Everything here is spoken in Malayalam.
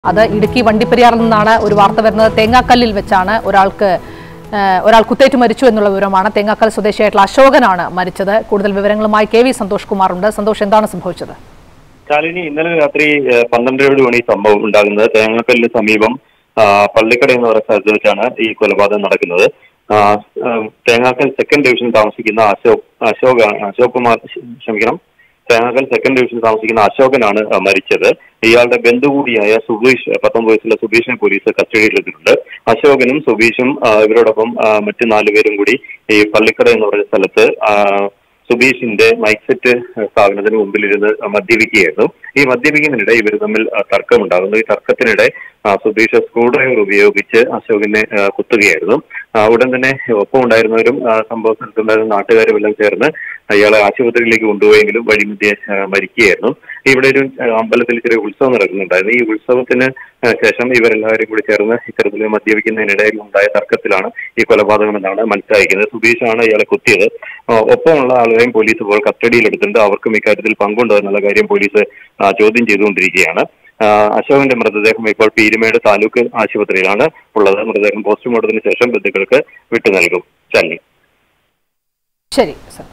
അത് ഇടുക്കി വണ്ടിപ്പെരിയാറിൽ നിന്നാണ് ഒരു വാർത്ത വരുന്നത് തേങ്ങാക്കല്ലിൽ വെച്ചാണ് ഒരാൾക്ക് ഏഹ്, ഒരാൾ കുത്തേറ്റ് മരിച്ചു എന്നുള്ള വിവരമാണ് തേങ്ങാക്കൽ സ്വദേശിയായിട്ടുള്ള അശോകനാണ് മരിച്ചത് കൂടുതൽ വിവരങ്ങളുമായി കെ വി സന്തോഷ് കുമാർ ഉണ്ട് സന്തോഷ് എന്താണ് സംഭവിച്ചത് ശാലിനി ഇന്നലെ രാത്രി ഏഹ്, പന്ത്രണ്ടരയോടുമാണ് ഈ സംഭവം ഉണ്ടാകുന്നത് തേങ്ങാക്കല്ലിന് സമീപം ആ, പള്ളിക്കട എന്ന് പറയുന്ന സ്ഥലത്ത് വെച്ചാണ് ഈ കൊലപാതകം നടക്കുന്നത് ആ, ഉം, തേങ്ങാക്കൽ സെക്കൻഡ് ഡിവിഷനിൽ താമസിക്കുന്ന അശോക് അശോക് അശോക് കുമാർ ക്ഷ- ക്ഷമിക്കണം തേങ്ങാക്കൽ സെക്കൻഡ് ഡിവിഷനിൽ താമസിക്കുന്ന അശോകനാണ് ആ, മരിച്ചത് ഇയാളുടെ ബന്ധു കൂടിയായ സുബീഷ് പത്തൊമ്പത് വയസ്സുള്ള സുബീഷിനെ പോലീസ് കസ്റ്റഡിയിലെടുത്തിട്ടുണ്ട് അശോകനും സുബീഷും ആ, ഇവരോടൊപ്പം ആ, മറ്റു നാലുപേരും കൂടി ഈ പള്ളിക്കട എന്ന് പറയുന്ന സ്ഥലത്ത് ആ, സുബീഷിന്റെ മൈക്ക് സെറ്റ് സ്ഥാപനത്തിന് മുമ്പിലിരുന്ന് മദ്യപിക്കുകയായിരുന്നു ഈ മദ്യപിക്കുന്നതിനിടെ ഇവർ തമ്മിൽ ആ, തർക്കമുണ്ടാകുന്നു ഈ തർക്കത്തിനിടെ ആ, സുബീഷ് സ്ക്രൂ ഡ്രൈവർ ഉപയോഗിച്ച് അശോകിനെ ആ, കുത്തുകയായിരുന്നു ആ, ഉടൻ തന്നെ ഒപ്പം ഉണ്ടായിരുന്നവരും ആ, സംഭവ സ്ഥലത്തുണ്ടായിരുന്ന നാട്ടുകാരും എല്ലാം ചേർന്ന് അയാളെ ആശുപത്രിയിലേക്ക് കൊണ്ടുപോയെങ്കിലും വഴിമധ്യേ ആ, മരിക്കുകയായിരുന്നു ഇവിടെ ഒരു ആ, അമ്പലത്തിൽ ചെറിയ ഉത്സവം നടക്കുന്നുണ്ടായിരുന്നു ഈ ഉത്സവത്തിന് ആ, ശേഷം ഇവരെല്ലാവരും കൂടി ചേർന്ന് ഇത്തരത്തിൽ മദ്യപിക്കുന്നതിനിടയിൽ ഉണ്ടായ തർക്കത്തിലാണ് ഈ കൊലപാതകം എന്നാണ് മനസ്സിലാക്കുന്നത് സുബീഷാണ് ഇയാളെ കുത്തിയത് ആ, ഒപ്പമുള്ള ആളുകളെയും പോലീസ് ഇപ്പോൾ കസ്റ്റഡിയിലെടുത്തിട്ടുണ്ട് അവർക്കും ഇക്കാര്യത്തിൽ പങ്കുണ്ടോ എന്നുള്ള കാര്യം പോലീസ് ആ, ചോദ്യം ചെയ്തുകൊണ്ടിരിക്കുകയാണ് ആ, അശോകന്റെ മൃതദേഹം ഇപ്പോൾ പീരുമേട് താലൂക്ക് ആശുപത്രിയിലാണ് ഉള്ളത് മൃതദേഹം പോസ്റ്റ്മോർട്ടത്തിന് ശേഷം ബന്ധുക്കൾക്ക് വിട്ടു നൽകും ശാലിനി ശരി സർ